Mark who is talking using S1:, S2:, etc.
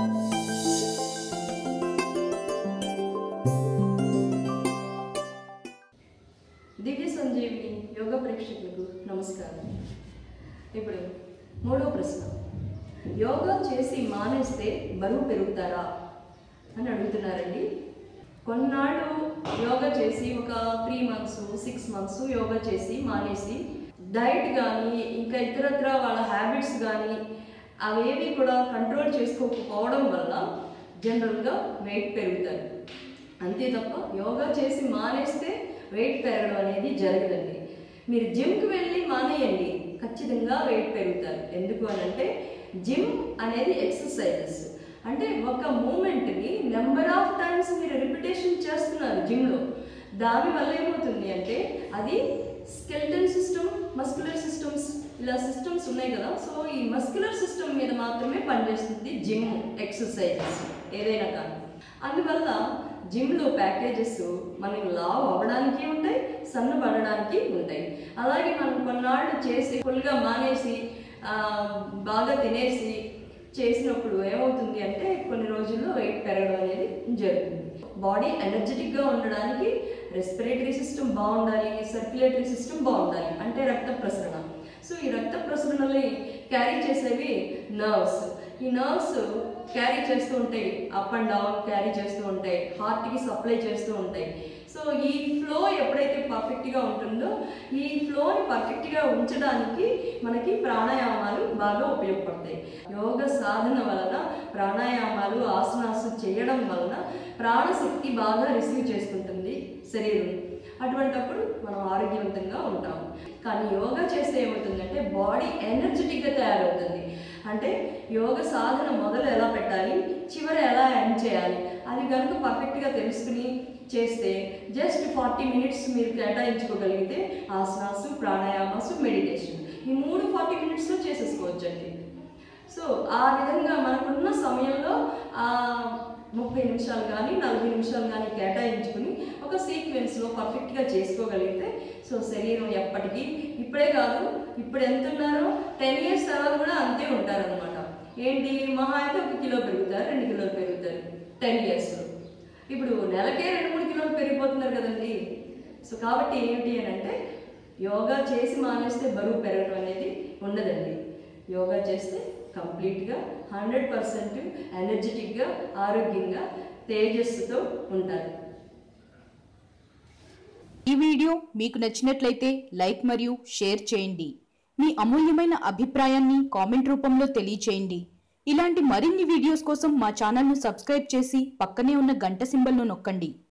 S1: దివ్య సంజీవిని యోగా ప్రేక్షకులకు నమస్కారం ఇప్పుడు మూడో ప్రశ్న యోగా చేసి మానేస్తే బరువు పెరుగుతారా అని అడుగుతున్నారండి కొన్నాళ్ళు యోగా చేసి ఒక త్రీ మంత్స్ సిక్స్ మంత్స్ యోగా చేసి మానేసి డైట్ కానీ ఇంకా ఇతరత్ర వాళ్ళ హ్యాబిట్స్ కానీ అవేవి కూడా కంట్రోల్ చేసుకోకపోవడం వల్ల జనరల్గా వెయిట్ పెరుగుతారు అంతే తప్ప యోగా చేసి మానేస్తే వెయిట్ పెరగడం అనేది జరగదండి మీరు జిమ్కి వెళ్ళి మానేయండి ఖచ్చితంగా వెయిట్ పెరుగుతారు ఎందుకు అని అంటే జిమ్ అనేది ఎక్సర్సైజెస్ అంటే ఒక మూమెంట్ని నెంబర్ ఆఫ్ టైమ్స్ మీరు రిపిటేషన్ చేస్తున్నారు జిమ్లో దానివల్ల ఏమవుతుంది అంటే అది స్కెల్టన్ సిస్టమ్ మస్కులర్ సిస్టమ్స్ ఇలా సిస్టమ్స్ ఉన్నాయి కదా సో ఈ మస్కులర్ సిస్టమ్ మీద మాత్రమే పనిచేస్తుంది జిమ్ ఎక్సర్సైజెస్ ఏదైనా కానీ అందువల్ల జిమ్లో ప్యాకేజెస్ మనకి లావ్ అవ్వడానికి ఉంటాయి సన్నబడడానికి ఉంటాయి అలాగే మనం కొన్నాళ్ళు చేసి ఫుల్గా మానేసి ఆ, బాగా తినేసి చేసినప్పుడు ఏమవుతుంది అంటే కొన్ని రోజుల్లో వెయిట్ పెరగడం అనేది జరుగుతుంది బాడీ ఎనర్జెటిక్గా ఉండడానికి రెస్పిరేటరీ సిస్టమ్ బాగుండాలి సర్క్యులేటరీ సిస్టమ్ బాగుండాలి అంటే రక్త ప్రసరణ సో ఈ రక్త ప్రసరణని క్యారీ చేసేవి నర్వ్స్ ఈ నర్వ్స్ క్యారీ చేస్తూ ఉంటాయి అప్ అండ్ డౌన్ క్యారీ చేస్తూ ఉంటాయి హార్ట్కి సప్లై చేస్తూ ఉంటాయి సో ఈ ఫ్లో ఎప్పుడైతే పర్ఫెక్ట్గా ఉంటుందో ఈ ఫ్లోని పర్ఫెక్ట్గా ఉంచడానికి మనకి ప్రాణాయామాలు బాగా ఉపయోగపడతాయి యోగ సాధన వలన ప్రాణాయామాలు ఆసనాలు చేయడం వలన ప్రాణశక్తి బాగా రిసీవ్ చేసుకుంటుంది శరీరం అటువంటప్పుడు మనం ఆరోగ్యవంతంగా ఉంటాము కానీ యోగా చేస్తే ఏమవుతుందంటే బాడీ ఎనర్జెటిక్గా తయారవుతుంది అంటే యోగ సాధన మొదలు ఎలా పెట్టాలి చివర ఎలా ఎండ్ చేయాలి అది కనుక పర్ఫెక్ట్గా తెలుసుకుని చేస్తే జస్ట్ ఫార్టీ మినిట్స్ మీరు కేటాయించుకోగలిగితే ఆసనాసు ప్రాణాయామాసు మెడిటేషన్ ఈ మూడు ఫార్టీ మినిట్స్లో చేసేసుకోవచ్చండి సో ఆ విధంగా మనకున్న సమయంలో ఆ ముప్పై నిమిషాలు కానీ నలభై నిమిషాలు కానీ కేటాయించుకుని ఒక సీక్వెన్స్లో పర్ఫెక్ట్గా చేసుకోగలిగితే సో శరీరం ఎప్పటికీ ఇప్పుడే కాదు ఇప్పుడు ఎంత ఉన్నారో టెన్ ఇయర్స్ తర్వాత కూడా అంతే ఉంటారనమాట ఏంటి మహా అయితే ఒక కిలో పెరుగుతారు రెండు కిలోలు పెరుగుతారు టెన్ ఇయర్స్లో ఇప్పుడు నెలకే రెండు మూడు కిలోలు పెరిగిపోతున్నారు కదండి సో కాబట్టి ఏమిటి అని అంటే యోగా చేసి మానేస్తే బరువు పెరగడం అనేది ఉండదండి యోగా చేస్తే కంప్లీట్గా హండ్రెడ్ పర్సెంట్ ఎనర్జెటిక్గా ఆరోగ్యంగా తేజస్సుతో ఉంటారు
S2: ఈ వీడియో మీకు నచ్చినట్లయితే లైక్ మరియు షేర్ చేయండి మీ అమూల్యమైన అభిప్రాయాన్ని కామెంట్ రూపంలో తెలియచేయండి ఇలాంటి మరిన్ని వీడియోస్ కోసం మా ఛానల్ను సబ్స్క్రైబ్ చేసి పక్కనే ఉన్న గంట సింబల్ను నొక్కండి